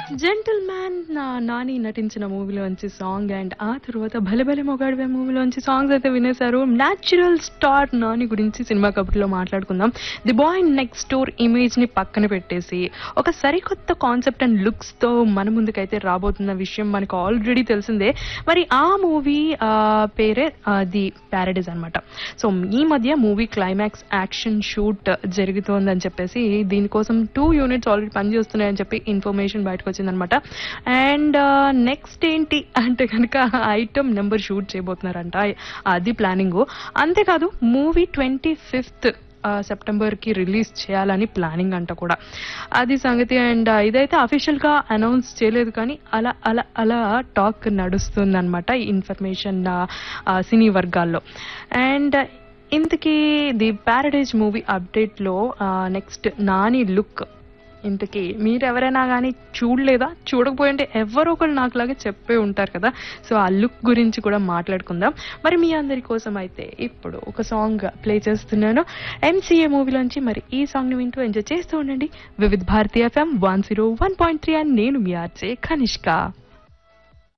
gentle man Nani నటించిన మూవీలోంచి song and ఆ తర్వాత భలే భలే మొగాడివే మూవీలోంచి సాంగ్స్ అయితే వినేశారు న్యాచురల్ స్టార్ నాని గురించి సినిమా కబుర్లో మాట్లాడుకుందాం the boy next door image ని పక్కన పెట్టేసి ఒక సరికొత్త కాన్సెప్ట్ అండ్ లుక్స్ తో మన ముందుకైతే రాబోతున్న విషయం మనకు ఆల్రెడీ తెలిసిందే మరి ఆ మూవీ పేరే ది ప్యారడైజ్ అనమాట సో ఈ మధ్య మూవీ క్లైమాక్స్ యాక్షన్ షూట్ జరుగుతోందని చెప్పేసి దీనికోసం టూ యూనిట్స్ ఆల్రెడీ పనిచేస్తున్నాయని చెప్పి ఇన్ఫర్మేషన్ బయటకు వచ్చిందనమాట అండ్ నెక్స్ట్ ఏంటి అంటే కనుక ఐటమ్ నెంబర్ షూట్ చేయబోతున్నారంట అది ప్లానింగ్ అంతేకాదు మూవీ ట్వంటీ ఫిఫ్త్ సెప్టెంబర్ కి రిలీజ్ చేయాలని ప్లానింగ్ అంట కూడా అది సంగతి అండ్ ఇదైతే అఫీషియల్ గా అనౌన్స్ చేయలేదు కానీ అలా అలా అలా టాక్ నడుస్తుంది అనమాట ఇన్ఫర్మేషన్ సినీ వర్గాల్లో అండ్ ఇంతకీ ది ప్యారడైజ్ మూవీ అప్డేట్లో నెక్స్ట్ నాని లుక్ ఇంతకీ మీరెవరైనా కానీ చూడలేదా చూడకపోయింటే ఎవరో ఒకరు నాకులాగా చెప్పే ఉంటారు కదా సో ఆ లుక్ గురించి కూడా మాట్లాడుకుందాం మరి మీ అందరి కోసం అయితే ఇప్పుడు ఒక సాంగ్ ప్లే చేస్తున్నాను ఎంసీఏ మూవీలోంచి మరి ఈ సాంగ్ని వింటూ ఎంజాయ్ చేస్తూ ఉండండి Vividh Bharati FM one zero one point three అని నేను మీ ఆర్జే కనిష్క